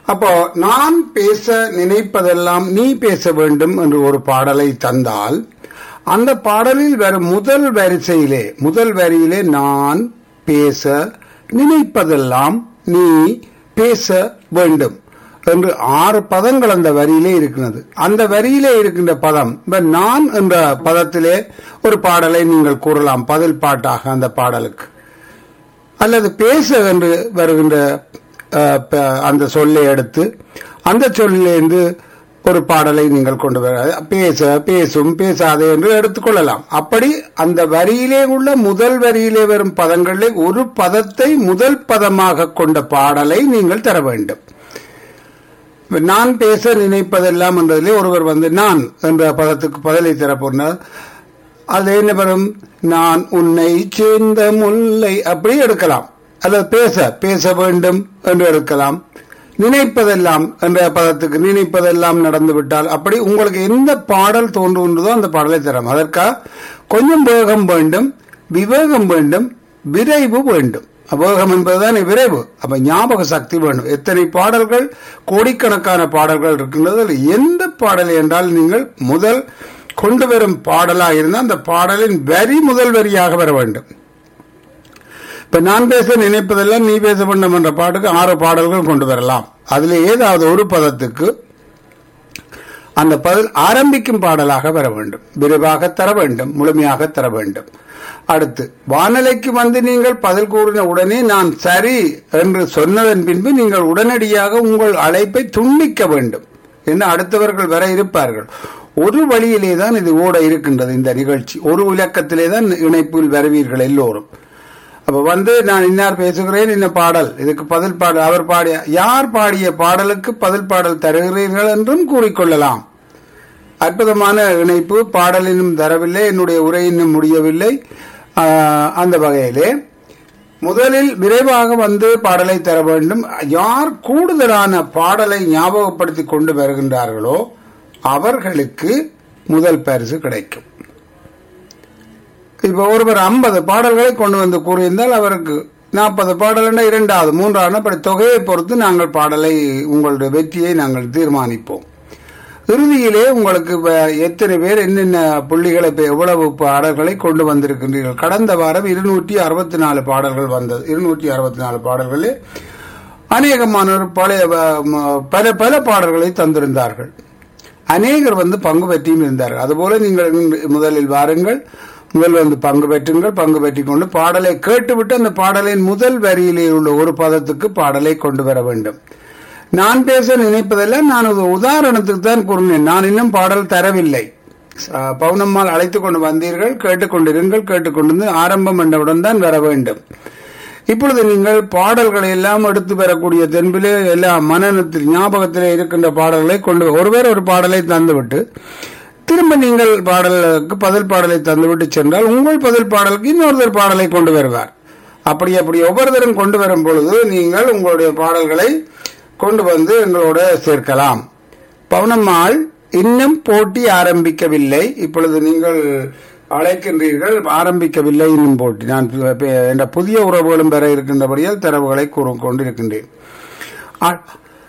அப்போ நான் பேச நினைப்பதெல்லாம் நீ பேச வேண்டும் என்று ஒரு பாடலை தந்தால் அந்த பாடலில் வரும் முதல் வரிசையிலே முதல் வரியிலே நான் பேச நினைப்பதெல்லாம் நீ பேச வேண்டும் என்று ஆறு பதங்கள் அந்த வரியிலே இருக்கிறது அந்த வரியிலே இருக்கின்ற பதம் இப்ப நான் என்ற பதத்திலே ஒரு பாடலை நீங்கள் கூறலாம் பதில் பாட்டாக அந்த பாடலுக்கு அல்லது பேச என்று வருகின்ற அஹ், ப- அந்த சொல்லை எடுத்து அந்த சொல்லிலிருந்து ஒரு பாடலை நீங்கள் கொண்டு வர பேச பேசும் பேசாதே என்று எடுத்துக்கொள்ளலாம் அப்படி அந்த வரியிலே உள்ள முதல் வரியிலே வரும் பதங்களிலே ஒரு பதத்தை முதல் பதமாக கொண்ட பாடலை நீங்கள் தர வேண்டும் இப்ப நான் பேச நினைப்பதெல்லாம் என்றதிலே ஒருவர் வந்து நான் என்ற பதத்துக்கு பதிலை தரப்போனார் அது என்ன வரும் நான் உன்னை சேர்ந்த முல்லை அப்படி எடுக்கலாம் அல்லது பேச பேச வேண்டும் என்று எடுக்கலாம் நினைப்பதெல்லாம் என்ற பதத்துக்கு நினைப்பதெல்லாம் நடந்து விட்டால் அப்படி உங்களுக்கு எந்த பாடல் தோன்றுகின்றதோ அந்த பாடலை தரும் அதற்காக கொஞ்சம் வேகம் வேண்டும் விவேகம் வேண்டும் விரைவு வேண்டும் வேகம் என்பதுதான் விரைவு அப்ப ஞாபக சக்தி வேண்டும் எத்தனை பாடல்கள் கோடிக்கணக்கான பாடல்கள் இருக்கின்றது அதில் எந்த பாடல் என்றால் நீங்கள் முதல் கொண்டு வரும் பாடலா இருந்தால் அந்த பாடலின் வரி முதல் வரியாக வர வேண்டும் இப்ப நான் பேச நினைப்பதெல்லாம் நீ பேச வேண்டும் என்ற பாட்டுக்கு ஆறு பாடல்கள் கொண்டு வரலாம் அதுல ஏதாவது ஒரு பதத்துக்கு அந்த பதில் ஆரம்பிக்கும் பாடலாக வர வேண்டும் விரைவாக தர வேண்டும் முழுமையாக தர வேண்டும் அடுத்து வானலைக்கு வந்து நீங்கள் பதில் கூறின உடனே நான் சரி என்று சொன்னதன் பின்பு நீங்கள் உடனடியாக உங்கள் அழைப்பை துண்டிக்க வேண்டும் என்று அடுத்தவர்கள் வர இருப்பார்கள் ஒரு வழியிலே தான் இது ஓட இருக்கின்றது இந்த நிகழ்ச்சி ஒரு இலக்கத்திலே தான் இணைப்பில் வருவீர்கள் எல்லோரும் அப்ப வந்து நான் இன்னார் பேசுகிறேன் இந்த பாடல் இதுக்கு பதில் பாடல் அவர் பாடிய யார் பாடிய பாடலுக்கு பதில் பாடல் தருகிறீர்கள் என்றும் கூறிக்கொள்ளலாம் அற்புதமான இணைப்பு பாடல் இன்னும் தரவில்லை என்னுடைய உரை இன்னும் முடியவில்லை ஆஹ், அந்த வகையிலே முதலில் விரைவாக வந்து பாடலை தர வேண்டும் யார் கூடுதலான பாடலை ஞாபகப்படுத்தி கொண்டு வருகின்றார்களோ அவர்களுக்கு முதல் பரிசு கிடைக்கும் இப்ப ஒருவர் ஐம்பது பாடல்களை கொண்டு வந்து கூறியிருந்தால் அவருக்கு நாற்பது பாடல்னா இரண்டாவது மூன்றாவது அப்படி தொகையை பொறுத்து நாங்கள் பாடலை உங்களுடைய வெற்றியை நாங்கள் தீர்மானிப்போம் இறுதியிலே உங்களுக்கு இப்ப எத்தனை பேர் என்னென்ன புள்ளிகளை இப்ப எவ்வளவு பாடல்களை கொண்டு வந்திருக்கின்றீர்கள் கடந்த வாரம் இருநூற்றி அறுபத்தி நாலு பாடல்கள் வந்தது இருநூற்றி அறுபத்தி நாலு பாடல்களே அநேகமானோர் பழைய வ- ம- பல பல பாடல்களை தந்திருந்தார்கள் அநேகர் வந்து பங்கு பெற்றியும் இருந்தார்கள் அதுபோல நீங்கள் இன்று முதலில் வாருங்கள் முதல் வந்து பங்கு பெற்றுங்கள் பங்கு பெற்றிக் கொண்டு பாடலை கேட்டுவிட்டு அந்த பாடலின் முதல் வரியிலே உள்ள ஒரு பதத்துக்கு பாடலை கொண்டு வர வேண்டும் நான் பேச நினைப்பதெல்லாம் நான் ஒரு உதாரணத்துக்கு தான் கூறினேன் நான் இன்னும் பாடல் தரவில்லை அஹ், பவுனம்மாள் அழைத்துக் கொண்டு வந்தீர்கள் கேட்டுக்கொண்டிருங்கள் கேட்டுக்கொண்டிருந்து ஆரம்பம் என்றவுடன் தான் வர வேண்டும் இப்பொழுது நீங்கள் பாடல்களை எல்லாம் எடுத்து பெறக்கூடிய தென்பிலே எல்லா மனநத்தில் ஞாபகத்திலே இருக்கின்ற பாடல்களை கொண்டு ஒருவர் ஒரு பாடலை தந்துவிட்டு திரும்ப நீங்கள் பாடலுக்கு பதில் பாடலை தந்துவிட்டு சென்றால் உங்கள் பதில் பாடலுக்கு இன்னொருத்தர் பாடலை கொண்டு வருவார் அப்படி அப்படி ஒவ்வொருத்தரும் கொண்டு வரும் பொழுது நீங்கள் உங்களுடைய பாடல்களை கொண்டு வந்து எங்களோட சேர்க்கலாம் பவுனம்மாள் இன்னும் போட்டி ஆரம்பிக்கவில்லை இப்பொழுது நீங்கள் அழைக்கின்றீர்கள் ஆரம்பிக்கவில்லை இன்னும் போட்டி நான் பு- பு- என்ற புதிய உறவுகளும் பெற இருக்கின்றபடியால் தரவுகளை கூறு கொண்டிருக்கின்றேன் ஆ-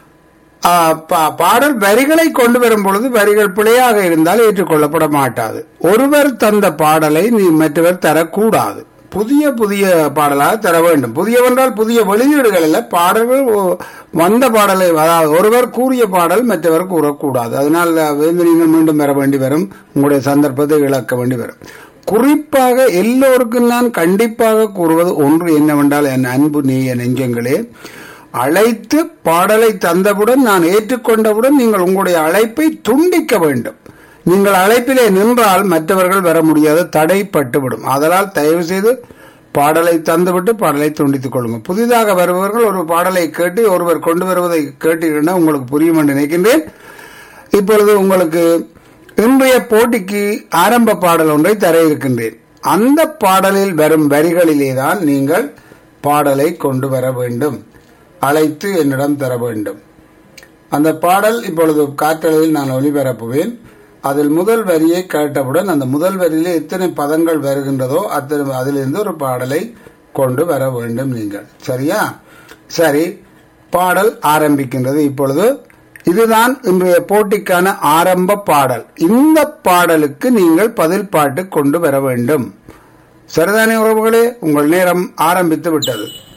ஆ, பா- பாடல் வரிகளை கொண்டு வரும் பொழுது வரிகள் பிழையாக இருந்தால் ஏற்றுக்கொள்ளப்பட மாட்டாது ஒருவர் தந்த பாடலை நீ மற்றவர் தரக்கூடாது புதிய புதிய பாடலாக தர வேண்டும் புதியவென்றால் புதிய வெளியீடுகள் அல்ல பாடல்கள் ஒ- வந்த பாடலை அதாவது ஒருவர் கூறிய பாடல் மற்றவர் கூறக்கூடாது அதனால் வந்து நீங்கள் மீண்டும் வர வேண்டி வரும் உங்களுடைய சந்தர்ப்பத்தை இழக்க வேண்டி வரும் குறிப்பாக எல்லோருக்கும் நான் கண்டிப்பாக கூறுவது ஒன்று என்னவென்றால் என் அன்பு நீய நெஞ்சங்களே அழைத்து பாடலை தந்தவுடன் நான் ஏற்றுக்கொண்டவுடன் நீங்கள் உங்களுடைய அழைப்பை துண்டிக்க வேண்டும் நீங்கள் அழைப்பிலே நின்றால் மற்றவர்கள் வர முடியாது தடைப்பட்டுவிடும் அதனால் தயவு செய்து பாடலை தந்துவிட்டு பாடலை துண்டித்துக் கொள்ளுங்கள் புதிதாக வருபவர்கள் ஒரு பாடலை கேட்டு ஒருவர் கொண்டு வருவதை கேட்டீங்கன்னா உங்களுக்கு புரியும் என்று நினைக்கின்றேன் இப்பொழுது உங்களுக்கு இன்றைய போட்டிக்கு ஆரம்ப பாடல் ஒன்றை தர இருக்கின்றேன் அந்த பாடலில் வரும் வரிகளிலே தான் நீங்கள் பாடலை கொண்டு வர வேண்டும் அழைத்து என்னிடம் தர வேண்டும் அந்த பாடல் இப்பொழுது காற்றலையில் நான் ஒளிபரப்புவேன் அதில் முதல் வரியை கேட்டவுடன் அந்த முதல் வரியிலே எத்தனை பதங்கள் வருகின்றதோ அத்தனை அதிலிருந்து ஒரு பாடலை கொண்டு வர வேண்டும் நீங்கள் சரியா சரி பாடல் ஆரம்பிக்கின்றது இப்பொழுது இதுதான் இன்றைய போட்டிக்கான ஆரம்ப பாடல் இந்த பாடலுக்கு நீங்கள் பதில் பாட்டு கொண்டு வர வேண்டும் சரிதானே உறவுகளே உங்கள் நேரம் ஆரம்பித்து விட்டது